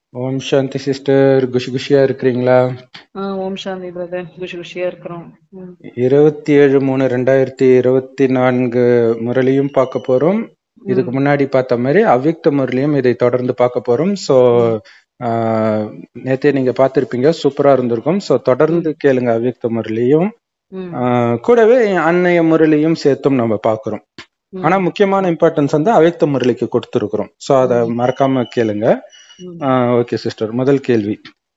ஓம் சாந்தி sister குஷி குஷியா இருக்கிறீங்களா ஆ ஓம் சாந்தி brother குஷி குஷியா இருக்கிறோம் ம், இருபத்தி ஏழு மூணு ரெண்டாயிரத்தி இருபத்தி நான்கு முரளியும் பார்க்க போறோம் இதுக்கு முன்னாடி பார்த்த மாதிரி அவ்விக்த முரளியும் இதை தொடர்ந்து பார்க்க போறோம் ஸோ நேத்தே நீங்க பார்த்திருப்பீங்க சூப்பரா இருந்திருக்கும் ஸோ தொடர்ந்து கேளுங்க அவ்விக்த முரளியும் ம், ஆஹ் கூடவே அன்னைய முரளியும் சேர்த்தும் நம்ம பார்க்கிறோம் ம், ஆனா முக்கியமான இம்பார்ட்டன்ஸ் வந்து அவ்விக்த முரளிக்கு கொடுத்துருக்குறோம் ஸோ அதை மறக்காம கேளுங்க ம். ஓகே சிஸ்டர் முதல் கேள்வி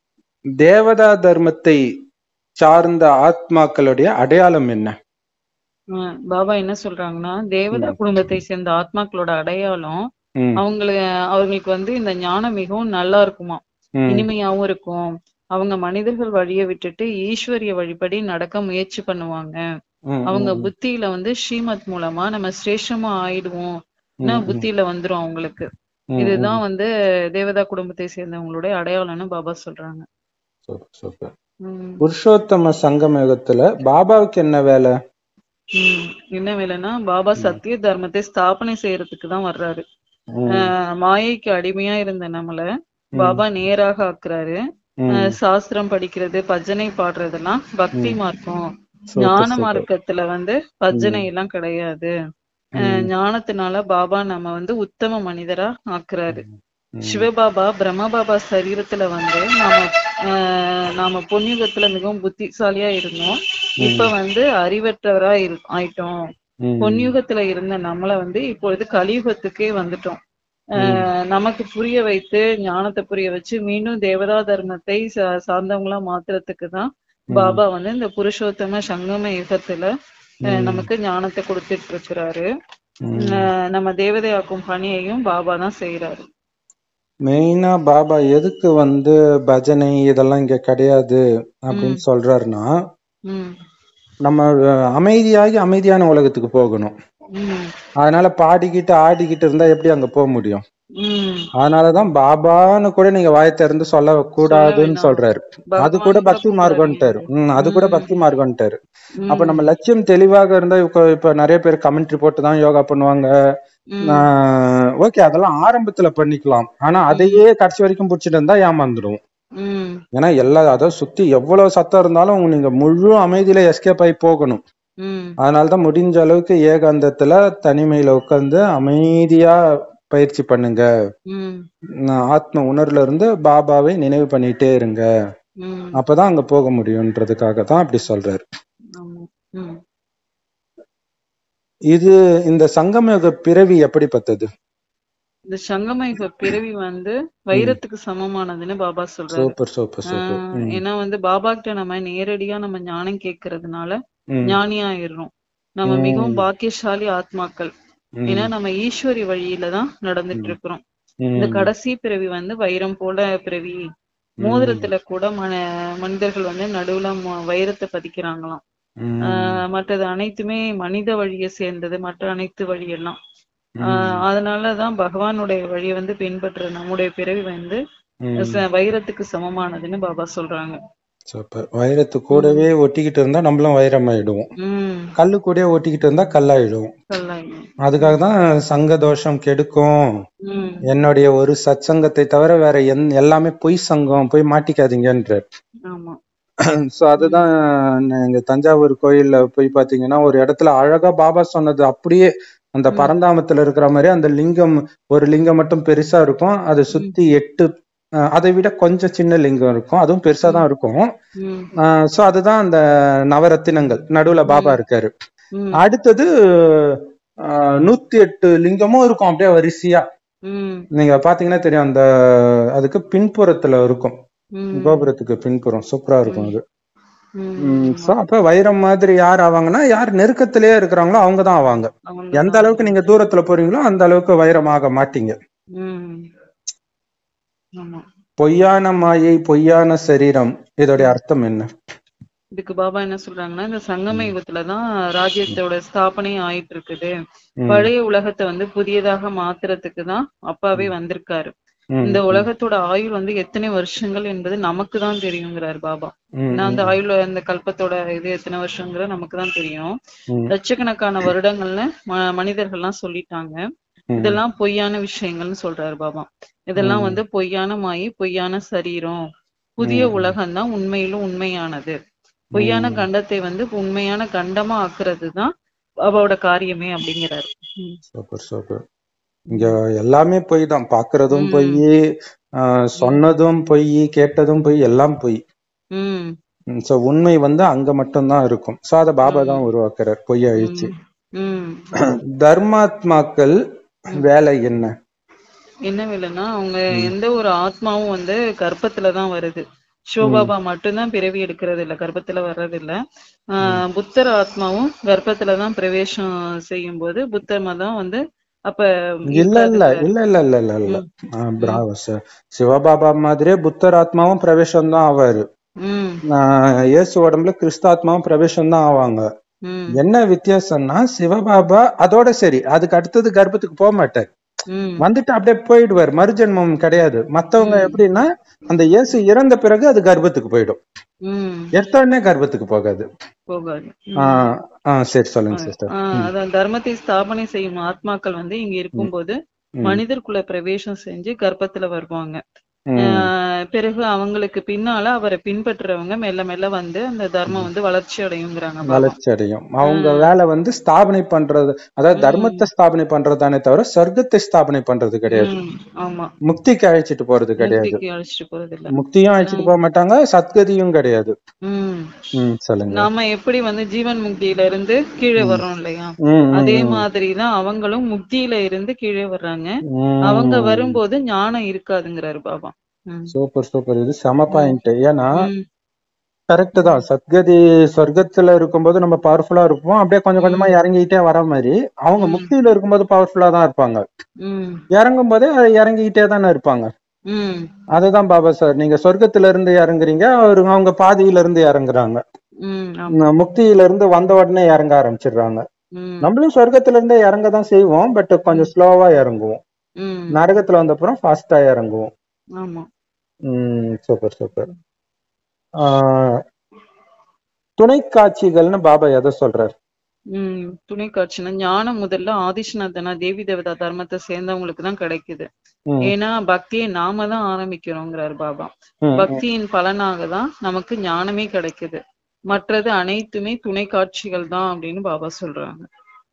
தேவதா தர்மத்தை சார்ந்த ஆத்மாக்களுடைய அடையாளம் என்ன ஆ, பாபா என்ன சொல்றாங்கன்னா தேவதா குடும்பத்தை சேர்ந்த ஆத்மாக்களோட அடையாளம் ம், அவங்கள அவங்களுக்கு வந்து இந்த ஞானம் மிகவும் நல்லா இருக்குமா ம், இனிமையாவும் இருக்கும் அவங்க மனிதர்கள் வழியை விட்டுட்டு ஈஸ்வரிய வழிபடி நடக்க முயற்சி பண்ணுவாங்க ம், அவங்க ம், புத்தியில வந்து ஸ்ரீமத் மூலமா நம்ம சிரேஷ்டமா ஆயிடுவோம் ம், ம், புத்தியில வந்துரும் அவங்களுக்கு ம், இதுதான் வந்து தேவதா குடும்பத்தை சேர்ந்தவங்களுடைய அடையாளம்னு பாபா சொல்றாங்க சூப்பர், சூப்பர். உம் புருஷோத்தம சங்கம் யுகத்துல பாபாவுக்கு என்ன வேலை உம் என்ன வேலைன்னா பாபா சத்திய தர்மத்தை ஸ்தாபனை செய்யறதுக்கு தான் வர்றாரு ம், ஆஹ் மாயைக்கு அடிமையா இருந்த நம்மள பாபா நேராக ஆக்குறாரு ம், ஆஹ் சாஸ்திரம் படிக்கிறது பஜனை பாடுறதெல்லாம் பக்தி மார்க்கம் சூப்பர், ஞான சூப்பர். மார்க்கத்துல வந்து பஜனை எல்லாம் கிடையாது ஆஹ் ஞானத்தினால பாபா நம்ம வந்து உத்தம மனிதரா ஆக்குறாரு ம், சிவபாபா பிரம்மபாபா சரீரத்துல வந்து நாம ஆஹ் நாம பொன்யுகத்துல மிகவும் புத்திசாலியா இருந்தோம் இப்ப வந்து அறிவற்றவரா இரு ஆயிட்டோம் ம், பொன்யுகத்துல இருந்த நம்மள வந்து இப்பொழுது கலியுகத்துக்கே வந்துட்டோம் ஆஹ் நமக்கு புரிய வைத்து ஞானத்தை புரிய வச்சு மீண்டும் தேவதா தர்மத்தை சா- சார்ந்தவங்களா மாத்துறதுக்கு தான் பாபா வந்து இந்த புருஷோத்தம சங்கம யுகத்துல ஆஹ் நமக்கு ஞானத்தை கொடுத்துட்டு இருக்கிறாரு ம். ஆஹ் நம்ம தேவதையாக்கும் பணியையும் பாபா தான் செய்யறாரு மெயினா பாபா எதுக்கு வந்து பஜனை இதெல்லாம் இங்க கிடையாது அப்படின்னு சொல்றாருன்னா உம் நம்ம அஹ், அமைதியாகி அமைதியான உலகத்துக்கு போகணும் உம் அதனால பாடிக்கிட்டு ஆடிக்கிட்டு இருந்தா எப்படி அங்க போக முடியும் உம் அதனாலதான் பாபான்னு கூட நீங்க வாய் திறந்து சொல்ல கூடாதுன்னு சொல்றாரு அது கூட பக்தி மார்க்கம்ட்டாரு ம் அது கூட பக்தி மார்க்கம்ட்டாரு அப்ப நம்ம லட்சியம் தெளிவாக இருந்தா இப்ப இப்ப நிறைய பேர் கமெண்ட்ரி போட்டு தான் யோகா பண்ணுவாங்க ஓகே அதெல்லாம் ஆரம்பத்துல பண்ணிக்கலாம் ஆனா அதையே கடைசி வரைக்கும் புடிச்சிட்டு இருந்தா ஏமாந்துடும் உம் ஏன்னா எல்லா அதாவது சுத்தி எவ்வளவு சத்தம் இருந்தாலும் நீங்க முழு அமைதியில எஸ்கேப் ஆகி போகணும் உம் அதனாலதான் முடிஞ்ச அளவுக்கு ஏகாந்தத்துல தனிமையில உட்கார்ந்து அமைதியா பயிற்சி பண்ணுங்க உம் நான் ஆத்ம உணர்வுல இருந்து பாபாவை நினைவு பண்ணிட்டே இருங்க உம் அப்பதான் அங்க போக முடியும்ன்றதுக்காக தான் அப்படி சொல்றாரு ஆமா உம் இது இந்த சங்கமயுக பிறவி எப்படிப்பட்டது இந்த சங்கமயுக பிறவி வந்து வைரத்துக்கு சமமானதுன்னு பாபா சொல்றாரு சூப்பர் சூப்பர் சூப்பர் ஆஹ் ஏன்னா வந்து பாபா கிட்ட நம்ம நேரடியா நம்ம ஞானம் கேட்கறதுனால ம், ஞானி ஆயிடுறோம் நம்ம மிகவும் பாக்கியசாலி ஆத்மாக்கள் ம், ஏன்னா நம்ம ஈஸ்வரி வழியில தான் நடந்துட்டு இருக்கிறோம் ம், இந்த கடைசி பிறவி வந்து வைரம் போல பிறவி மோதிரத்துல கூட மன மனிதர்கள் வந்து நடுவுல ம- வைரத்தை பதிக்கிறாங்களாம் ம், ஆஹ் மற்றது அனைத்துமே மனித வழியை சேர்ந்தது மற்ற அனைத்து வழியெல்லாம் ஆஹ் அதனாலதான் பகவானுடைய வழியை வந்து பின்பற்ற நம்முடைய பிறவி வந்து ம். ச- வைரத்துக்கு சமமானதுன்னு பாபா சொல்றாங்க சூப்பர் வைரத்து கூடவே ஒட்டிக்கிட்டு இருந்தா நம்மளும் வைரம் ஆயிடுவோம் உம் கல்லு கூடயே ஒட்டிக்கிட்டு இருந்தா கல்லாயிடுவோம் சொல்லாங்க அதுக்காக தான் சங்க தோஷம் கெடுக்கும் உம் என்னுடைய ஒரு சத்சங்கத்தை தவிர வேற எந் எல்லாமே பொய் சங்கம் போய் மாட்டிக்காதீங்கன்ற ஆமா சோ அதுதான் இங்க தஞ்சாவூர் கோயில்ல போய் பாத்தீங்கன்னா ஒரு இடத்துல அழகா பாபா சொன்னது அப்படியே அந்த பரந்தாமத்துல இருக்கிற மாதிரி அந்த லிங்கம் ஒரு லிங்கம் மட்டும் பெருசா இருக்கும் அதை சுத்தி எட்டு அஹ், அதை விட கொஞ்சம் சின்ன லிங்கம் இருக்கும் அதுவும் பெருசா தான் இருக்கும் உம் சோ அதுதான் அந்த நவரத்தினங்கள் நடுவுல பாபா இருக்காரு உம் அடுத்தது அஹ், நூத்தி எட்டு லிங்கமும் இருக்கும் அப்படியே வரிசையா உம் நீங்க பாத்தீங்கன்னா தெரியும் அந்த அதுக்கு பின்புறத்துல இருக்கும் உம் கோபுரத்துக்கு பின்புறம் சூப்பரா இருக்கும் அது உம் சோ அப்ப வைரம் மாதிரி யார் ஆவாங்கன்னா யார் நெருக்கத்திலேயே இருக்கிறாங்களோ அவங்க தான் ஆவாங்க அவங்க எந்த அளவுக்கு நீங்க தூரத்துல போறீங்களோ அந்த அளவுக்கு வைரமாக மாட்டீங்க உம் ஆமா பொய்யான மாயை பொய்யான சரீரம் இதோடைய அர்த்தம் என்ன இதுக்கு பாபா என்ன சொல்றாங்கன்னா இந்த சங்கம யுகத்துலதான் ராஜ்யத்தோட ஸ்தாபனை ஆயிட்டு இருக்குது ம், பழைய உலகத்தை வந்து புதியதாக மாத்துறதுக்கு தான் அப்பாவே வந்திருக்காரு ம், இந்த உலகத்தோட ஆயுள் வந்து எத்தனை வருஷங்கள் என்பது நமக்கு தான் தெரியுங்கிறார் பாபா ம், ஏன்னா அந்த ஆயுள் அந்த கல்பத்தோட இது எத்தனை வருஷங்கிற நமக்கு தான் தெரியும் ம், லட்சக்கணக்கான வருடங்கள்னு ம- மனிதர்கள்லாம் சொல்லிட்டாங்க ம், இதெல்லாம் பொய்யான விஷயங்கள்னு சொல்றாரு பாபா இதெல்லாம் ம். வந்து பொய்யான மாயை பொய்யான சரீரம் புதிய ம். உலகம் தான் உண்மையிலும் உண்மையானது பொய்யான ம். கண்டத்தை வந்து உண்மையான கண்டமா ஆக்குறது தான் பாபாவோட காரியமே அப்படிங்கிறாரு ம். சூப்பர் சூப்பர் இங்க எல்லாமே பொய் தான் பாக்குறதும் ம். பொய் ஆஹ் சொன்னதும் பொய் கேட்டதும் பொய் எல்லாம் பொய் ம் சோ உண்மை வந்து அங்க மட்டும்தான் இருக்கும் சோ அத பாபா ம். தான் உருவாக்குறார் பொய்யை அழிச்சு ம் தர்மாத்மாக்கள் வேலை என்ன என்ன வேலைன்னா அவங்க எந்த ஒரு ஆத்மாவும் வந்து கர்ப்பத்துல தான் வருது சிவபாபா மட்டும்தான் பிறவி எடுக்கிறது இல்ல கர்ப்பத்துல வர்றது இல்ல ஆஹ் புத்தர் ஆத்மாவும் கர்ப்பத்துல தான் பிரவேசம் செய்யும் போது புத்தர் மதம் வந்து அப்ப இல்ல இல்ல இல்ல இல்ல இல்ல இல்ல இல்ல ஆஹ் பிராவோ சார் சிவபாபா மாதிரியே புத்தர் ஆத்மாவும் பிரவேசம் தான் ஆவாரு ம் ஆஹ் இயேசு உடம்புல கிறிஸ்து ஆத்மாவும் பிரவேசம் தான் ஆவாங்க ம் என்ன வித்தியாசம்னா சிவபாபா அதோட சரி அதுக்கு அடுத்தது கர்ப்பத்துக்கு போக மாட்டார் ம் வந்துட்டு அப்படியே போயிடுவார் மறுஜென்மம் கிடையாது மத்தவங்க எப்படின்னா அந்த இயேசு இறந்த பிறகு அது கர்ப்பத்துக்கு போயிடும் ம் எடுத்த உடனே கர்ப்பத்துக்கு போகாது போகாது ஆஹ் ஆஹ் சரி சொல்லுங்க சிஸ்டர் ஆஹ் அதான் தர்மத்தை ஸ்தாபனை செய்யும் ஆத்மாக்கள் வந்து இங்க இருக்கும்போது ம். மனிதர்க்குள்ள பிரவேசம் செஞ்சு கர்ப்பத்துல வருவாங்க ம். ஆஹ் பிறகு அவங்களுக்கு பின்னால அவரை பின்பற்றுறவங்க மெல்ல மெல்ல வந்து அந்த தர்மம் வந்து வளர்ச்சி அடையுங்கிறாங்க பாபா. வளர்ச்சி அடையும் அவங்க வேலை வந்து ஸ்தாபனை பண்றது அதாவது தர்மத்தை ஸ்தாபனை பண்றதானே தவிர சொர்க்கத்தை ஸ்தாபனை பண்றது கிடையாது ம், ஆமா முக்திக்கு அழைச்சிட்டு போறது கிடையாது முக்திக்கு அழைச்சிட்டு போறது இல்ல முக்தியும் அழைச்சிட்டு போக மாட்டாங்க சத்கதியும் கிடையாது ம் ம் சொல்லுங்க நாம எப்படி வந்து ஜீவன் முக்தியில இருந்து கீழே வர்றோம் இல்லையா ம், ம், அதே மாதிரிதான் அவங்களும் முக்தியில இருந்து கீழே வர்றாங்க ம். அவங்க வரும்போது ஞானம் இருக்காதுங்கிறாரு பாபா ம். சூப்பர் சூப்பர் இது செம பாயிண்ட் ஏன்னா ம், கரெக்ட் தான் சத்கதி சொர்க்கத்துல இருக்கும்போது நம்ம பவர்ஃபுல்லா இருப்போம் அப்படியே கொஞ்சம் கொஞ்சமா இறங்கிக்கிட்டே வர மாதிரி அவங்க முக்தியில இருக்கும்போது பவர்ஃபுல்லா தான் இருப்பாங்க ம், இறங்கும் போதே அது இறங்கிக்கிட்டே தானே இருப்பாங்க ம், அதுதான் பாபா சார் நீங்க சொர்க்கத்துல இருந்து இறங்குறீங்க அவரு அவங்க பாதியில இருந்து இறங்குறாங்க ம், ஆமா. ந- முக்தியில இருந்து வந்த உடனே இறங்க ஆரம்பிச்சிடுறாங்க ம், நம்மளும் சொர்க்கத்துல இருந்தே இறங்க தான் செய்வோம் பட் கொஞ்சம் ஸ்லோவா இறங்குவோம் ம், நரகத்துல வந்த அப்புறம் ஃபாஸ்டா இறங்குவோம் ஆமா ம் சூப்பர் சூப்பர் துணை காட்சிகள்னு பாபா எதை சொல்றாரு ம் துணை காட்சினா ஞானம் முதல்ல ஆதிஷ்ணாதனா தேவி தேவதா தர்மத்தை சேர்ந்தவங்களுக்கு தான் கிடைக்குது ம், ஏன்னா பக்தியை நாம தான் ஆரம்பிக்கிறோங்கிறாரு பாபா ம், பக்தியின் பலனாக தான் நமக்கு ஞானமே கிடைக்குது மற்றது அனைத்துமே துணை காட்சிகள் தான் அப்படின்னு பாபா சொல்றாங்க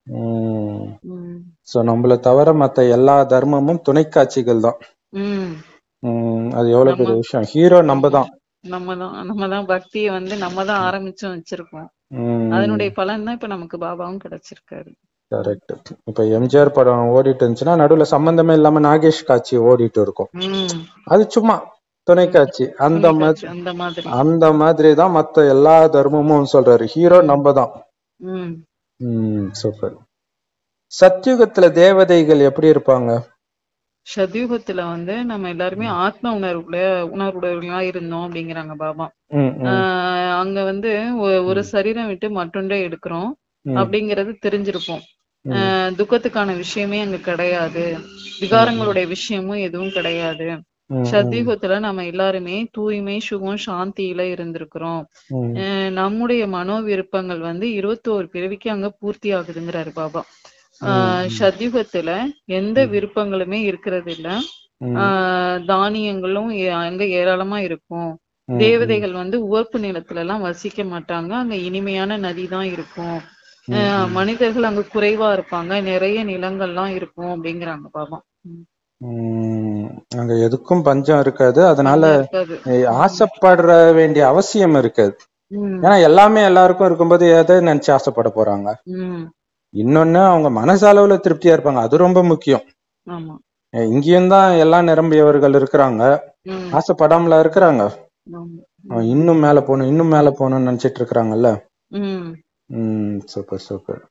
ம். ம் சோ நம்மள தவிர மத்த எல்லா தர்மமும் துணை காட்சிகள் தான் ம் ம், அது எவ்வளவு பெரிய விஷயம் ஹீரோ நம்ம தான் நம்ம தான் நம்ம தான் பக்தியை வந்து நம்ம தான் ஆரம்பிச்சும் வச்சிருக்கோம் ம், அதனுடைய பலன் தான் இப்ப நமக்கு பாபாவும் கிடைச்சிருக்காரு கரெக்ட் இப்ப எம்ஜிஆர் படம் ஓடிட்டு இருந்துச்சுன்னா நடுவுல சம்பந்தமே இல்லாம நாகேஷ் காட்சி ஓடிட்டு இருக்கும் ம் அது சும்மா துணை காட்சி அந்த துணை மாதிரி காட்சி, அந்த மாதிரி அந்த மாதிரி தான் மத்த எல்லா தர்மமும் சொல்றாரு ஹீரோ நம்ம தான் ம் ம் சூப்பர் சத்யுகத்துல தேவதைகள் எப்படி இருப்பாங்க சத்யுகத்துல வந்து நம்ம எல்லாருமே ஆத்ம உணர்வுல உணர்வுடையவர்களா இருந்தோம் அப்படிங்கிறாங்க பாபா ம், ம், ஆஹ் அங்க வந்து ஒ- ஒரு சரீரம் விட்டு மற்றொன்றே எடுக்கிறோம் ம், அப்படிங்கறது தெரிஞ்சிருப்போம் ம். ஆஹ் துக்கத்துக்கான விஷயமே அங்க கிடையாது விகாரங்களுடைய விஷயமும் எதுவும் கிடையாது ம், சத்யுகத்துல நம்ம எல்லாருமே தூய்மை சுகம் சாந்தியில இருந்திருக்கிறோம் ம், ஆஹ் நம்முடைய மனோ விருப்பங்கள் வந்து இருபத்தோரு பிறவிக்கு அங்க பூர்த்தி ஆகுதுங்கிறாரு பாபா ஆஹ் சத்யுகத்துல எந்த விருப்பங்களுமே இருக்கிறது இல்ல ம், ஆஹ் தானியங்களும் ஏ- அங்க ஏராளமா இருக்கும் ம், தேவதைகள் வந்து உவர்ப்பு நிலத்துல எல்லாம் வசிக்க மாட்டாங்க அங்க இனிமையான நதி தான் இருக்கும் ஆஹ் மனிதர்கள் அங்க குறைவா இருப்பாங்க நிறைய நிலங்கள்லாம் இருக்கும் அப்படிங்கிறாங்க பாபா ம். ம். அங்க எதுக்கும் பஞ்சம் இருக்காது அதனால இருக்காது ஏய், ஆசைப்படுற வேண்டிய அவசியம் இருக்காது ம், ஏன்னா எல்லாமே எல்லாருக்கும் இருக்கும்போது எதை நினைச்சு ஆசைப்பட போறாங்க ம், இன்னொன்னு அவங்க மனசளவுல திருப்தியா இருப்பாங்க அது ரொம்ப முக்கியம் ஆமா ஏய், இங்கேயும் தான் எல்லாம் நிரம்பியவர்கள் இருக்கிறாங்க ம், ஆசைப்படாமலா இருக்கிறாங்க ஆமா. அவன் இன்னும் மேல போகணும் இன்னும் மேல போகணும்னு நினைச்சிட்டு இருக்கிறாங்கல்ல ம், ம் சூப்பர் சூப்பர்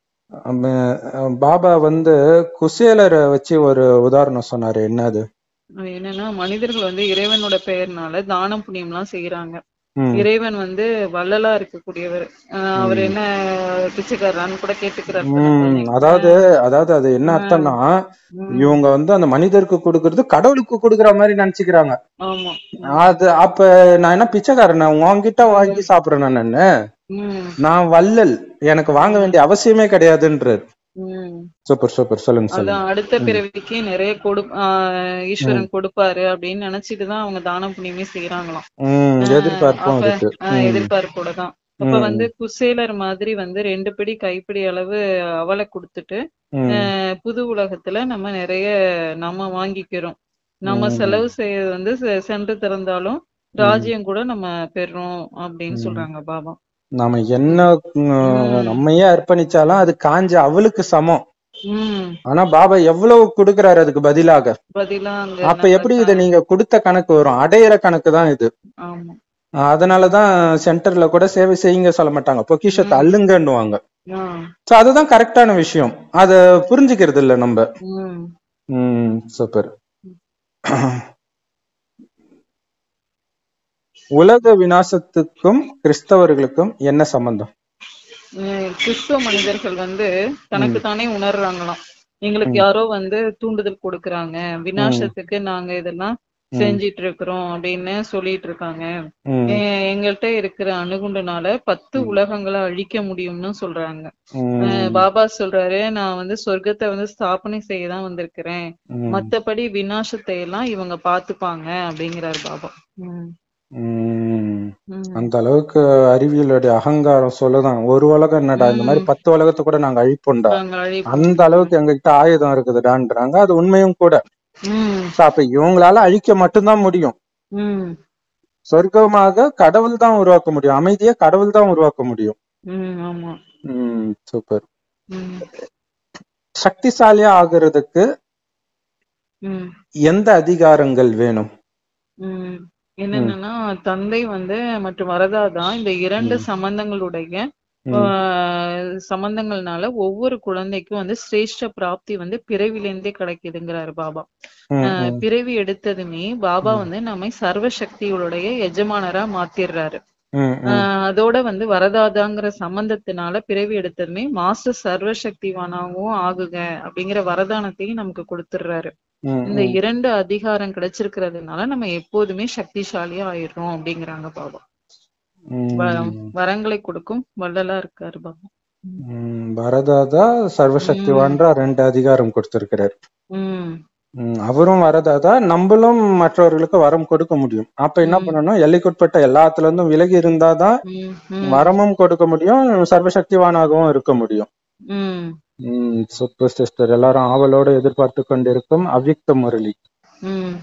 பாபா வந்து குசேலரை வச்சு ஒரு உதாரணம் சொன்னாரு என்னது அது என்னன்னா மனிதர்கள் வந்து இறைவனோட பெயர்னால தானம் புண்ணியம் எல்லாம் செய்யறாங்க ம், இறைவன் வந்து வள்ளலா இருக்கக்கூடியவர் ஆஹ் அவர் என்ன பிச்சைக்காரரான்னு கூட கேட்டுக்கிறார் ம், அதாவது அதாவது அது என்ன அர்த்தம்னா ம், இவங்க வந்து அந்த மனிதருக்கு கொடுக்கறது கடவுளுக்கு கொடுக்கற மாதிரி நினைச்சுக்கிறாங்க ஆமா அது அப்ப நான் என்ன பிச்சைக்காரன் உன்கிட்ட வாங்கி சாப்பிடுறேன் நானு ம் நான் வள்ளல் எனக்கு வாங்க வேண்டிய அவசியமே கிடையாதுன்றாரு உம் சூப்பர் சூப்பர் சொல்லுங்க சொல்லுங்க அதான் அடுத்த பிறவிக்கு நிறைய கொடு ஆஹ் ஈஸ்வரன் கொடுப்பாரு அப்படின்னு நினைச்சிட்டு தான் அவங்க தான புண்ணியமே செய்யறாங்களாம் உம் எதிர்பார்ப்பும் அப்ப இருக்கு ஆஹ் ம், எதிர்பார்ப்போட தான் அப்ப ம், வந்து குசேலர் மாதிரி வந்து ரெண்டு பிடி கைப்பிடி அளவு அவலை கொடுத்துட்டு ம், ஆஹ் புது உலகத்துல நம்ம நிறைய நம்ம வாங்கிக்கிறோம் நம்ம ம். செலவு செய்யறது வந்து செ- சென்று திறந்தாலும் ராஜ்யம் கூட நம்ம பெறுறோம் அப்படின்னு ம். சொல்றாங்க பாபா நாம என்ன உம், ம். நம்மையே அர்ப்பணிச்சாலும் அது காஞ்ச அவளுக்கு சமம் உம் ஆனா பாபா எவ்வளவு கொடுக்கறாரு அதுக்கு பதிலாக பதிலா அங்க அப்ப நம்ம எப்படி இத நீங்க கொடுத்த கணக்கு வரும் அடையிற கணக்கு தான் இது ஆமா அஹ் அதனாலதான் சென்டர்ல கூட சேவை செய்யுங்க சொல்ல மாட்டாங்க பொக்கிஷத்தை ம். அள்ளுங்கன்னுவாங்க ஆஹ் சோ அதுதான் கரெக்டான விஷயம் அத புரிஞ்சுக்கிறது இல்ல நம்ம உம் ம் சூப்பர் உலக விநாசத்துக்கும் கிறிஸ்தவர்களுக்கும் என்ன சம்பந்தம் உம் கிறிஸ்துவ மனிதர்கள் வந்து தனக்கு தானே உணர்றாங்களாம் எங்களுக்கு யாரோ வந்து தூண்டுதல் கொடுக்கறாங்க விநாசத்துக்கு நாங்க இதெல்லாம் ம். செஞ்சிட்டு இருக்கிறோம் அப்படின்னு சொல்லிட்டு இருக்காங்க ம், எ- எங்கள்ட்ட இருக்கிற அணுகுண்டுனால பத்து உலகங்களை அழிக்க முடியும்னு சொல்றாங்க ம், அஹ் பாபா சொல்றாரு நான் வந்து சொர்க்கத்தை வந்து ஸ்தாபனை செய்ய தான் வந்திருக்கிறேன் ம், மத்தபடி விநாசத்தை எல்லாம் இவங்க பாத்துப்பாங்க அப்படிங்கிறாரு பாபா உம் ம். உம் அந்த அளவுக்கு அறிவியலுடைய அகங்காரம் சொல்லதான் ஒரு உலகம் என்னடா இந்த மாதிரி பத்து உலகத்தை கூட நாங்க அழிப்போம்டா நாங்க அழிப்போம். அந்த அளவுக்கு எங்ககிட்ட ஆயுதம் இருக்குதுடான்றாங்க அது உண்மையும் கூட உம் So, அப்ப இவங்களால அழிக்க மட்டும்தான் முடியும் உம் சொர்க்கமாக கடவுள் தான் உருவாக்க முடியும் அமைதியை கடவுள் தான் உருவாக்க முடியும் உம் ஆமா ம் சூப்பர் உம் சக்திசாலியா ஆகுறதுக்கு உம் எந்த அதிகாரங்கள் வேணும் உம் என்னன்னா தந்தை வந்து மற்றும் வரதா தான் இந்த இரண்டு சம்பந்தங்களுடைய ம், ஆஹ் சம்பந்தங்கள்னால ஒவ்வொரு குழந்தைக்கும் வந்து சிரேஷ்ட பிராப்தி வந்து பிறவிலேருந்தே கிடைக்குதுங்கிறாரு பாபா ம், ஆஹ் ம், பிறவி எடுத்ததுமே பாபா வந்து நம்மை சர்வ சக்திகளுடைய எஜமானரா மாத்திடுறாரு ம், ம், ஆஹ் அதோட வந்து வரதாதாங்கிற சம்பந்தத்தினால பிறவி எடுத்ததுமே மாஸ்டர் சர்வ சக்திவானாவும் ஆகுக அப்படிங்கிற வரதானத்தையும் நமக்கு கொடுத்துடுறாரு ம், இந்த ம். இரண்டு அதிகாரம் கிடைச்சிருக்கிறதுனால நம்ம எப்போதுமே சக்திசாலியா ஆயிடுறோம் அப்படிங்கிறாங்க பாபா வ- ம், வரங்களை கொடுக்கும் வள்ளலா இருக்காரு பாபா ம், வரதாதா சர்வசக்திவான்றா ரெண்டு அதிகாரம் கொடுத்திருக்கிறார் உம் ம், அவரும் வரதாதா நம்மளும் மற்றவர்களுக்கு வரம் கொடுக்க முடியும் அப்ப என்ன ம். பண்ணணும் எல்லைக்குட்பட்ட எல்லாத்துல இருந்தும் விலகி இருந்தாதான் உம் உம் வரமும் கொடுக்க முடியும் சர்வசக்திவானாகவும் இருக்க முடியும் உம் ம் சூப்பர் சிஸ்டர் எல்லாரும் ஆவலோட எதிர்பார்த்து கொண்டிருக்கும் அவ்யக்த முரளி உம்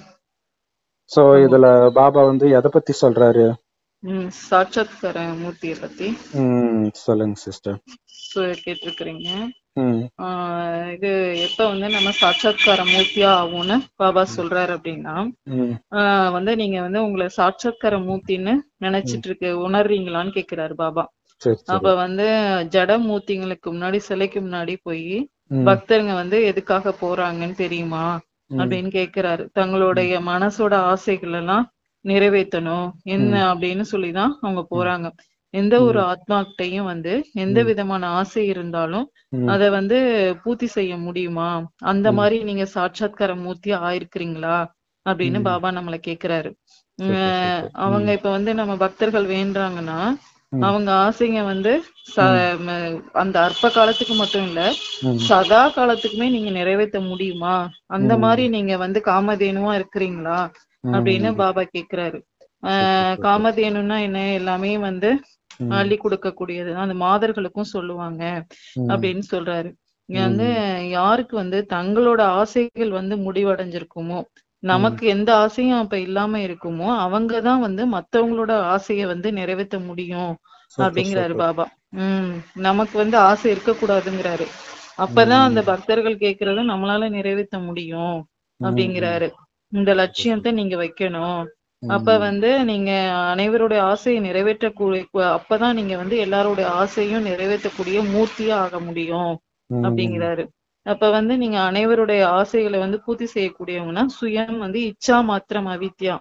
சோ இதுல பாபா வந்து எதை பத்தி சொல்றாரு உம் சாட்சாத்கார மூர்த்தியை பத்தி ம் சொல்லுங்க சிஸ்டர் சொ- கேட்டிருக்கிறீங்க ம் ஆஹ் இது எப்ப வந்து நம்ம சாட்சாத்கார மூர்த்தியா ஆகும்னு பாபா சொல்றாரு அப்படின்னா ம் ஆஹ் வந்து நீங்க வந்து உங்களை சாட்சாத்கார மூர்த்தின்னு நினைச்சிட்டு இருக்கு உணர்றீங்களான்னு கேக்குறாரு பாபா சரி சரி அப்ப வந்து ஜட மூர்த்திங்களுக்கு முன்னாடி சிலைக்கு முன்னாடி போய் ம், பக்தருங்க வந்து எதுக்காக போறாங்கன்னு தெரியுமா ம், அப்படின்னு கேக்குறாரு தங்களுடைய மனசோட ஆசைகள் எல்லாம் நிறைவேற்றணும் என்ன அப்படின்னு சொல்லிதான் அவங்க போறாங்க எந்த ஒரு ஆத்மாக்கிட்டையும் வந்து எந்த விதமான ஆசை இருந்தாலும் ம், அத வந்து பூர்த்தி செய்ய முடியுமா அந்த மாதிரி நீங்க சாட்சாத்கார மூர்த்தி ஆயிருக்கிறீங்களா அப்படின்னு ம். பாபா நம்மள கேக்குறாரு சூப்பர், அஹ் சூப்பர். அவங்க இப்ப வந்து நம்ம பக்தர்கள் வேண்டுறாங்கன்னா ம். அவங்க ஆசைங்க வந்து ச- ம- அந்த அற்ப காலத்துக்கு மட்டும் இல்ல ம், சதா காலத்துக்குமே நீங்க நிறைவேற்ற முடியுமா அந்த ம். மாதிரி நீங்க வந்து காமதேனுவா இருக்கிறீங்களா ம், அப்படின்னு பாபா கேக்குறாரு ஆஹ் காமதேனுன்னா என்ன எல்லாமே வந்து ம், அள்ளி கொடுக்கக்கூடியது அந்த மாதர்களுக்கும் சொல்லுவாங்க ம், அப்படின்னு சொல்றாரு இங்க வந்து யாருக்கு வந்து தங்களோட ஆசைகள் வந்து முடிவடைஞ்சிருக்குமோ நமக்கு எந்த ஆசையும் அப்ப இல்லாம இருக்குமோ அவங்கதான் வந்து மத்தவங்களோட ஆசைய வந்து நிறைவேற்ற முடியும் சூப்பர், அப்படிங்கிறாரு சூப்பர். பாபா உம் நமக்கு வந்து ஆசை இருக்கக்கூடாதுங்கிறாரு அப்பதான் அந்த பக்தர்கள் கேக்குறத நம்மளால நிறைவேற்ற முடியும் அப்படிங்கிறாரு இந்த லட்சியத்தை நீங்க வைக்கணும் அப்ப வந்து நீங்க அனைவருடைய ஆசையை நிறைவேற்றக்கூடிய அப்பதான் நீங்க வந்து எல்லாருடைய ஆசையும் நிறைவேற்றக்கூடிய மூர்த்தியா ஆக முடியும் ம், அப்படிங்கிறாரு அப்ப வந்து நீங்க அனைவருடைய ஆசைகளை வந்து பூர்த்தி செய்யக்கூடியவங்கன்னா சுயம் வந்து இச்சா மாத்திரம் அவித்யா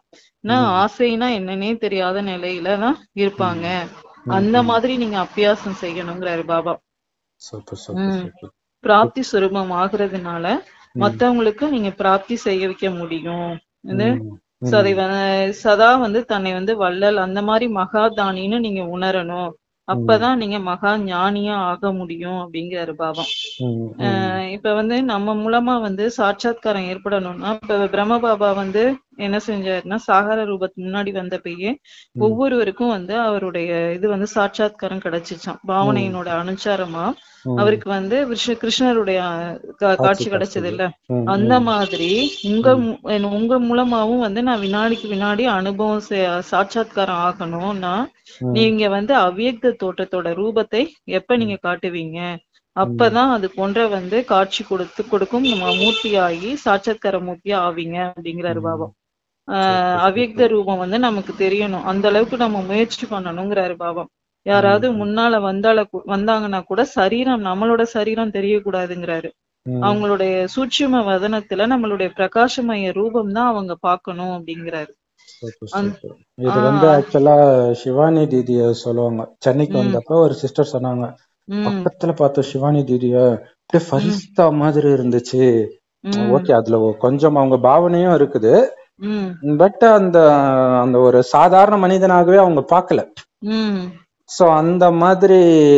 ஆசைனா என்னன்னே தெரியாத நிலையில தான் இருப்பாங்க அந்த மாதிரி நீங்க அபியாசம் செய்யணுங்கிறாரு பாபா சூப்பர் சூப்பர் சூப்பர் பிராப்தி சுரூபம் ஆகுறதுனால மத்தவங்களுக்கு நீங்க பிராப்தி செய்ய வைக்க முடியும் இது ம், சரி வ- சதா வந்து தன்னை வந்து வள்ளல் அந்த மாதிரி மகாதானின்னு நீங்க உணரணும் அப்பதான் நீங்க மகா ஞானியா ஆக முடியும் அப்படிங்கிறாரு பாபா ம், ம், ஆஹ் இப்ப வந்து நம்ம மூலமா வந்து சாட்சாத்காரம் ஏற்படணும்னா இப்ப பிரம்ம பாபா வந்து என்ன செஞ்சாருன்னா சாகர ரூபத்துக்கு முன்னாடி வந்தப்பயே ஒவ்வொருவருக்கும் வந்து அவருடைய இது வந்து சாட்சாத்காரம் கிடைச்சிச்சாம் பாவனையினோட அனுச்சாரமா ம். அவருக்கு வந்து விஷ- கிருஷ்ணருடைய கா- காட்சி கிடைச்சது இல்ல ம், அந்த மாதிரி உங்க மு- என்ன- உங்க மூலமாவும் வந்து நான் வினாடிக்கு வினாடி அனுபவம் செ- சாட்சாத்காரம் ஆகணும்னா ம். நீங்க வந்து அவ்யக்த தோற்றத்தோட ரூபத்தை எப்ப நீங்க காட்டுவீங்க அப்பதான் அது போன்ற வந்து காட்சி கொடுத்து கொடுக்கும் நம்ம மூர்த்தியாகி சாட்சாத்கார மூர்த்தியா ஆவீங்க அப்படிங்கிறாரு பாபா ஆஹ் அவ்யக்த ரூபம் வந்து நமக்கு தெரியணும் அந்த அளவுக்கு நம்ம முயற்சி பண்ணணுங்கிறாரு பாபா யாராவது முன்னால வந்தால கூ- வந்தாங்கன்னா கூட சரீரம் நம்மளோட சரீரம் தெரியக்கூடாதுங்கிறாரு ம். அவங்களுடைய சூட்சும வதனத்துல நம்மளுடைய பிரகாசமய ரூபம் தான் அவங்க பார்க்கணும் அப்படிங்கிறாரு சூப்பர், சூப்பர். இது வந்து ஆக்சுவலா சிவானி தீதிய சொல்லுவாங்க சென்னைக்கு வந்தப்ப ஒரு சிஸ்டர் சொன்னாங்க உம் பக்கத்துல பார்த்த சிவானி தீதிய அப்படியே ஃபரிஸ்தா மாதிரி இருந்துச்சு உம் ஓகே அதுல ஒ- கொஞ்சம் அவங்க பாவனையும் இருக்குது உம் பட் அந்த அந்த ஒரு சாதாரண மனிதனாகவே அவங்க பார்க்கல உம் சோ அந்த மாதிரி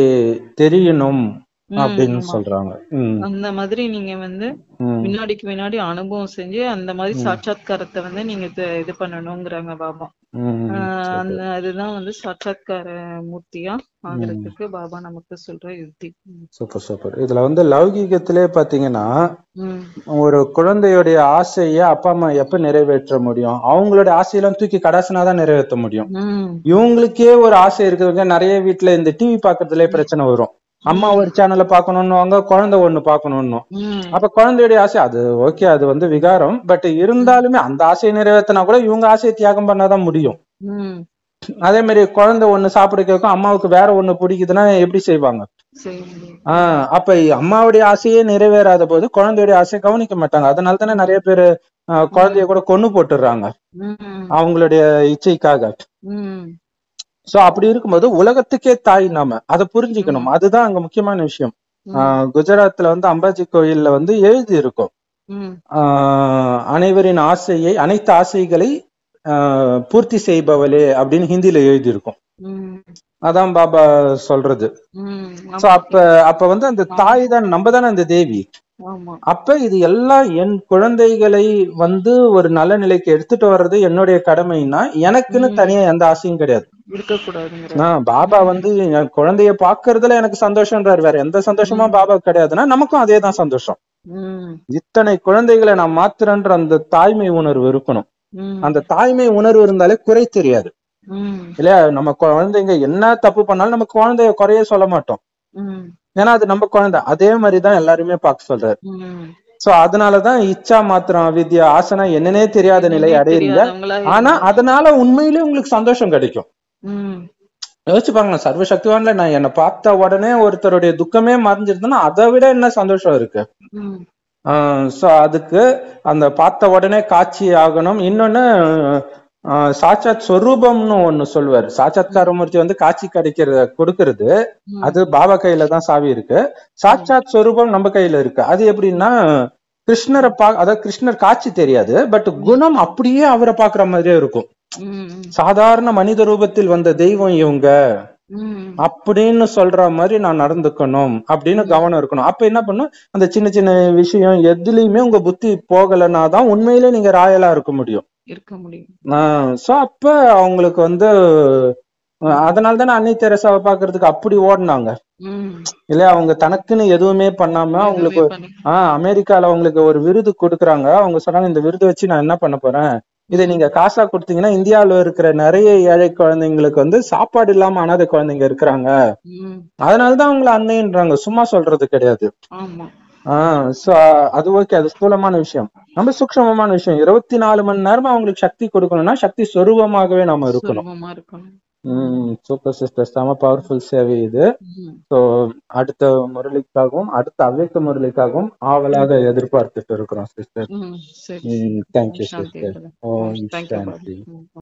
தெரியணும் உம் அப்படின்னு ஆமா. சொல்றாங்க ம், அந்த மாதிரி நீங்க வந்து ம், வினாடிக்கு வினாடி அனுபவம் செஞ்சு அந்த மாதிரி சாட்சாத்காரத்தை வந்து நீங்க இது- இது பண்ணணுங்கிறாங்க பாபா ம். ஆஹ் அந்த அதுதான் வந்து சாட்சாத்கார மூர்த்தியா ஆகிறதுக்கு பாபா நமக்கு சொல்ற யுக்தி சூப்பர் சூப்பர் இதுல வந்து லௌகீகத்திலே பாத்தீங்கன்னா உம் ஒரு குழந்தையுடைய ஆசைய அப்பா அம்மா எப்ப நிறைவேற்ற முடியும் அவங்களுடைய ஆசையெல்லாம் தூக்கி கடாசனாதான் நிறைவேற்ற முடியும் உம் இவங்களுக்கே ஒரு ஆசை இருக்குதுங்க நிறைய வீட்ல இந்த டிவி பாக்குறதுலயே பிரச்சனை வரும் அம்மா ஒரு சேனலை பாக்கணும்னுவாங்க குழந்தை ஒண்ணு பாக்கணும்னு உம் அப்ப குழந்தையுடைய ஆசை அது ஓகே அது வந்து விகாரம் பட் இருந்தாலுமே அந்த ஆசையை நிறைவேற்றினா கூட இவங்க ஆசையை தியாகம் பண்ணாதான் முடியும் உம் அதே மாதிரி குழந்தை ஒண்ணு சாப்பிட கேட்கும் அம்மாவுக்கு வேற ஒண்ணு பிடிக்குதுன்னா எப்படி செய்வாங்க செய்ய முடியும் ஆஹ் அப்ப அம்மாவுடைய ஆசையே நிறைவேறாத போது குழந்தையுடைய ஆசையை கவனிக்க மாட்டாங்க அதனால தானே நிறைய பேர் குழந்தைய கூட கொன்னு போட்டுடுறாங்க உம் அவங்களுடைய இச்சைக்காக உம் சோ அப்படி இருக்கும்போது உலகத்துக்கே தாய் நாம அதை புரிஞ்சுக்கணும் அதுதான் அங்க முக்கியமான விஷயம் ஆஹ் குஜராத்ல வந்து அம்பாஜி கோயில்ல வந்து எழுதி இருக்கும் உம் ஆஹ் அனைவரின் ஆசையை அனைத்து ஆசைகளை ஆஹ் பூர்த்தி செய்பவளே அப்படின்னு ஹிந்தில எழுதி இருக்கும் உம் அதான் பாபா சொல்றது உம் சோ அப்ப அப்ப வந்து அந்த தாய் தான் நம்ம தானே அந்த தேவி ஆமா அப்ப இது எல்லாம் என் குழந்தைகளை வந்து ஒரு நல்ல நிலைக்கு எடுத்துட்டு வர்றது என்னுடைய கடமைன்னா எனக்குன்னு தனியா எந்த ஆசையும் கிடையாது இருக்கக்கூடாதுங்கிற நான் பாபா வந்து என் குழந்தைய பாக்குறதுல எனக்கு சந்தோஷம்ன்றாரு வேற எந்த சந்தோஷமா பாபா கிடையாதுன்னா நமக்கும் அதே தான் சந்தோஷம் உம் இத்தனை குழந்தைகளை நான் மாத்துறேன்ற அந்த தாய்மை உணர்வு இருக்கணும் உம் அந்த தாய்மை உணர்வு இருந்தாலே குறை தெரியாது உம் இல்லையா நம்ம குழந்தைங்க என்ன தப்பு பண்ணாலும் நம்ம குழந்தைய குறைய சொல்ல மாட்டோம் உம் ஏன்னா அது நம்ம குழந்தை அதே மாதிரிதான் எல்லாருமே பார்க்க சொல்றாரு உம் சோ அதனாலதான் இச்சா மாத்திரம் வித்யா ஆசனா என்னன்னே தெரியாத நிலை அடையறீங்க தெரியாதவங்களா ஆனா அதனால உண்மையிலேயே உங்களுக்கு சந்தோஷம் கிடைக்கும் உம் யோசிச்சு பாருங்க சர்வசக்திவான்ல நான் என்னை பார்த்த உடனே ஒருத்தருடைய துக்கமே மறைஞ்சிருந்ததுன்னா அதை விட என்ன சந்தோஷம் இருக்கு உம் சோ அதுக்கு அந்த பார்த்த உடனே காட்சி ஆகணும் இன்னொன்னு ஆஹ் சாட்சாத் சொரூபம்னு ஒண்ணு சொல்லுவாரு சாட்சாத்காரமூர்த்தி வந்து காட்சி கிடைக்கிறத கொடுக்கறது அது பாபா கையில தான் சாவி இருக்கு சாட்சாத் சொரூபம் நம்ம கையில இருக்கு அது எப்படின்னா கிருஷ்ணரை பா அதாவது கிருஷ்ணர் காட்சி தெரியாது பட் குணம் அப்படியே அவரை பாக்குற மாதிரியே இருக்கும் உம் சாதாரண மனித ரூபத்தில் வந்த தெய்வம் இவங்க உம் அப்படின்னு சொல்ற மாதிரி நான் நடந்துக்கணும் அப்படின்னு கவனம் இருக்கணும் அப்ப என்ன பண்ணும் அந்த சின்ன சின்ன விஷயம் எதுலயுமே உங்க புத்தி போகலைன்னா தான் உண்மையிலே நீங்க ராயலா இருக்க முடியும் இருக்க முடியும் சோ அப்ப அவங்களுக்கு வந்து அதனால தானே அன்னை தெரசாவை பாக்குறதுக்கு அப்படி ஓடினாங்க உம் இல்ல அவங்க தனக்குன்னு எதுவுமே பண்ணாம அவங்களுக்கு இதுவே பண்ணி- ஆஹ் அமெரிக்கால அவங்களுக்கு ஒரு விருது கொடுக்குறாங்க அவங்க சொன்னாங்க இந்த விருது வச்சு நான் என்ன பண்ண போறேன் இதை நீங்க காசா கொடுத்தீங்கன்னா இந்தியாவுல இருக்கிற நிறைய ஏழை குழந்தைங்களுக்கு வந்து சாப்பாடு இல்லாம அனாதை குழந்தைங்க இருக்கிறாங்க உம் அதனாலதான் அவங்கள அன்னைன்றாங்க சும்மா சொல்றது கிடையாது ஆமா ஆஹ் சோ அது ஓகே அது ஸ்தூலமான விஷயம் ரொம்ப சூக்ஷமமான விஷயம் இருபத்தி நாலு மணி நேரமா அவங்களுக்கு சக்தி கொடுக்கணும்னா சக்தி சொரூபமாகவே நாம இருக்கணும் சுலபமா இருக்கணும் உம் சூப்பர் சிஸ்டர் செம பவர்ஃபுல் சேவை இது உம் ஸோ அடுத்த முரளிக்காகவும் அடுத்த அவ்வியக்க முரளிக்காகவும் ஆவலாக எதிர்பார்த்துட்டு இருக்கிறோம் சிஸ்டர் உம் சரி தேங்க்யூ சாந்தி சிஸ்டர் பிரதர். ஓம் தேங்க்யூ சாந்தி பாபா